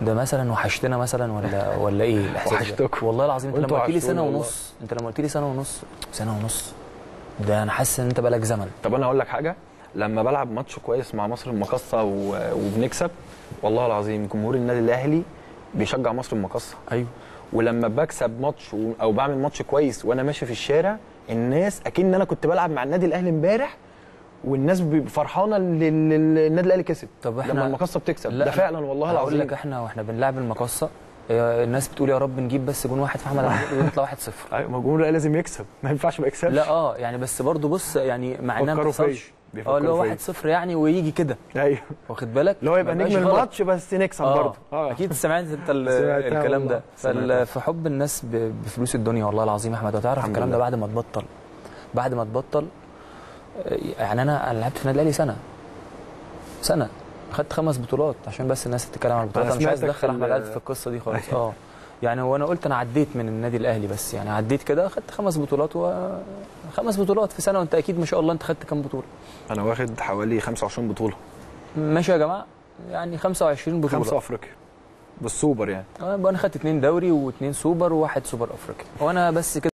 ده مثلا وحشتنا مثلا ولا ولا ايه الاحساس ده؟ وحشتكم. والله العظيم انت وانتوا لما قلت لي سنه وحشتونا والله. ونص انت لما قلت لي سنه ونص سنه ونص ده انا حاسس ان انت بقالك زمن طب انا اقول لك حاجه لما بلعب ماتش كويس مع مصر المقاصه و- وبنكسب والله العظيم جمهور النادي الاهلي بيشجع مصر المقاصه ايوه ولما بكسب ماتش و- او بعمل ماتش كويس وانا ماشي في الشارع الناس اكن انا كنت بلعب مع النادي الاهلي امبارح والناس بيبقى فرحانه ان ال- ال- النادي الاهلي كسب طب احنا لما المقاصه بتكسب لا، ده فعلا والله هقول العظيم لك احنا واحنا بنلعب المقصه آه، الناس بتقول يا رب نجيب بس جون واحد في احمد عبد ونطلع 1-0 ايوه ما الجمهور الأهلي لازم يكسب ما ينفعش ما يكسبش لا اه يعني بس برضو بص يعني مع انها ما فكروا فيا. بتحصلش بيفكروا اه اللي هو فيا. 1-0 يعني ويجي كده ايوه واخد بالك اللي هو يبقى ما نجم بقاش غلط. الماتش بس نكسب اه برضه اكيد سمعت انت ال- سمعتها الكلام والله. ده سمعتها. فال- فحب الناس ب- بفلوس الدنيا والله العظيم يا احمد هتعرف الحمد الكلام ده لله. بعد ما تبطل بعد ما تبطل آه، يعني انا انا لعبت في النادي الاهلي سنه سنه خدت خمس بطولات عشان بس الناس تتكلم عن البطولات أنا انا مش عايز سمعتك ادخل في احمد ال- عادل في القصه دي خالص اه يعني وانا قلت انا عديت من النادي الاهلي بس يعني عديت كده خدت خمس بطولات و خمس بطولات في سنه وانت اكيد ما شاء الله انت خدت كام بطوله انا واخد حوالي 25 بطوله ماشي يا جماعه يعني 25 بطوله خمسه افريقيا بالسوبر يعني آه، يبقى انا خدت اتنين دوري واتنين سوبر وواحد سوبر افريقيا وانا بس كده